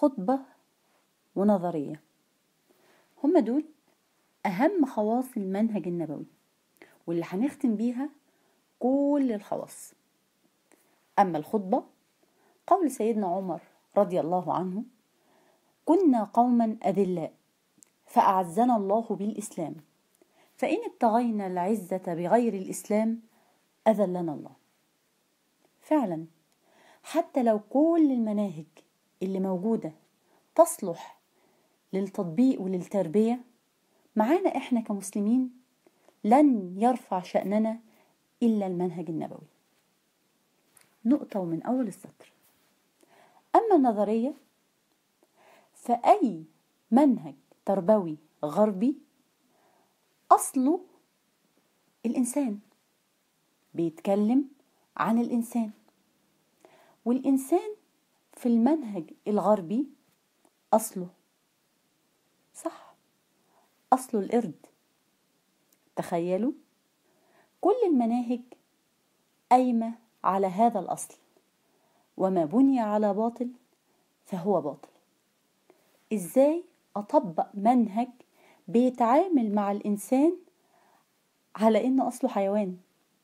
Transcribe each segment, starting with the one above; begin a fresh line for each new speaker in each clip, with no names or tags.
خطبة ونظرية هما دول أهم خواص المنهج النبوي واللي هنختم بيها كل الخواص أما الخطبة قول سيدنا عمر رضي الله عنه كنا قوما أذلاء فأعزنا الله بالإسلام فإن ابتغينا العزة بغير الإسلام أذلنا الله فعلا حتى لو كل المناهج اللي موجودة تصلح للتطبيق وللتربية معانا إحنا كمسلمين لن يرفع شأننا إلا المنهج النبوي نقطة ومن أول السطر أما النظرية فأي منهج تربوي غربي أصله الإنسان بيتكلم عن الإنسان والإنسان في المنهج الغربي أصله صح أصله القرد تخيلوا كل المناهج قايمة على هذا الأصل وما بني على باطل فهو باطل إزاي أطبق منهج بيتعامل مع الإنسان على إنه أصله حيوان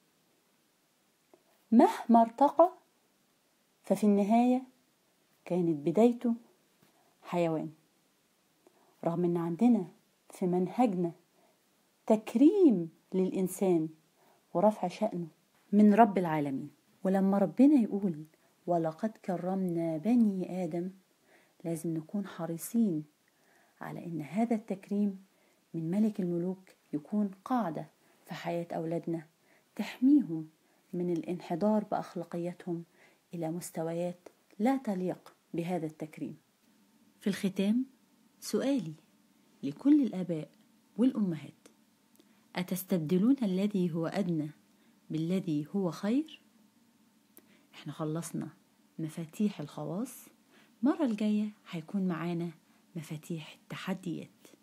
مهما ارتقى ففي النهاية كانت بدايته حيوان رغم ان عندنا في منهجنا تكريم للإنسان ورفع شأنه من رب العالمين ولما ربنا يقول ولقد كرمنا بني آدم لازم نكون حريصين على إن هذا التكريم من ملك الملوك يكون قاعدة في حياة أولادنا تحميهم من الانحدار بأخلاقياتهم إلى مستويات لا تليق بهذا التكريم في الختام سؤالي لكل الآباء والأمهات أتستبدلون الذي هو أدنى بالذي هو خير؟ احنا خلصنا مفاتيح الخواص المرة الجاية هيكون معانا مفاتيح التحديات